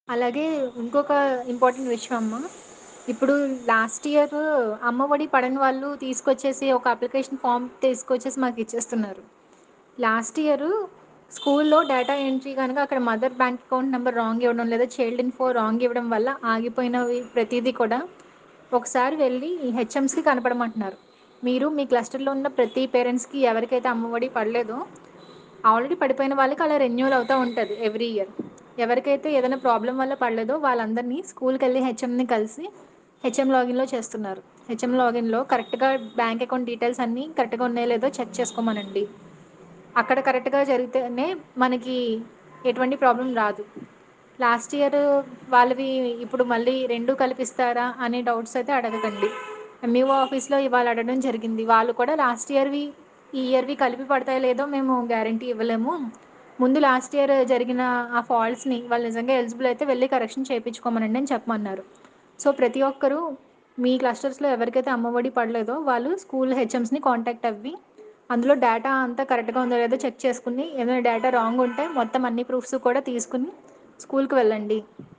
అలాగే ఇంకొక ఇంపార్టెంట్ విషయం అమ్మా ఇప్పుడు లాస్ట్ ఇయర్ అమ్మఒడి పడని వాళ్ళు తీసుకొచ్చేసి ఒక అప్లికేషన్ ఫామ్ తీసుకొచ్చేసి మాకు ఇచ్చేస్తున్నారు లాస్ట్ ఇయర్ స్కూల్లో డేటా ఎంట్రీ కనుక అక్కడ mother bank account number wrong ఇవ్వడం లేదా చైల్డ్ ఇన్ఫో రాంగ్ ఇవ్వడం వల్ల ఆగిపోయినవి ప్రతిదీ కూడా ఒకసారి వెళ్ళి హెచ్ఎంస్కి కనపడమంటున్నారు మీరు మీ క్లస్టర్లో ఉన్న ప్రతి పేరెంట్స్కి ఎవరికైతే అమ్మఒడి పడలేదో ఆల్రెడీ పడిపోయిన వాళ్ళకి అలా రెన్యువల్ అవుతూ ఉంటుంది ఎవ్రీ ఇయర్ ఎవరికైతే ఏదైనా ప్రాబ్లం వల్ల పడలేదో వాళ్ళందరినీ స్కూల్కి వెళ్ళి హెచ్ఎంని కలిసి హెచ్ఎం లాగిన్లో చేస్తున్నారు హెచ్ఎం లాగిన్లో కరెక్ట్గా బ్యాంక్ అకౌంట్ డీటెయిల్స్ అన్నీ కరెక్ట్గా ఉన్నాయో లేదో చెక్ చేసుకోమనండి అక్కడ కరెక్ట్గా జరిగితేనే మనకి ఎటువంటి ప్రాబ్లం రాదు లాస్ట్ ఇయర్ వాళ్ళవి ఇప్పుడు మళ్ళీ రెండు కల్పిస్తారా అనే డౌట్స్ అయితే అడగకండి ఎంఈఓ ఆఫీస్లో ఇవాళ అడగడం జరిగింది వాళ్ళు కూడా లాస్ట్ ఇయర్వి ఈ ఇయర్వి కలిపి పడతాయో లేదో మేము గ్యారంటీ ఇవ్వలేము ముందు లాస్ట్ ఇయర్ జరిగిన ఆ ఫాల్ట్స్ని వాళ్ళు నిజంగా ఎలిజిబుల్ అయితే వెళ్ళి కరెక్షన్ చేయించుకోమనండి అని చెప్పమన్నారు సో ప్రతి ఒక్కరూ మీ క్లస్టర్స్లో ఎవరికైతే అమ్మఒడి పడలేదో వాళ్ళు స్కూల్ హెచ్ఎమ్స్ని కాంటాక్ట్ అవ్వి అందులో డేటా అంతా కరెక్ట్గా ఉందో లేదో చెక్ చేసుకుని ఏమైనా డేటా రాంగ్ ఉంటే మొత్తం అన్ని ప్రూఫ్స్ కూడా తీసుకుని స్కూల్కి వెళ్ళండి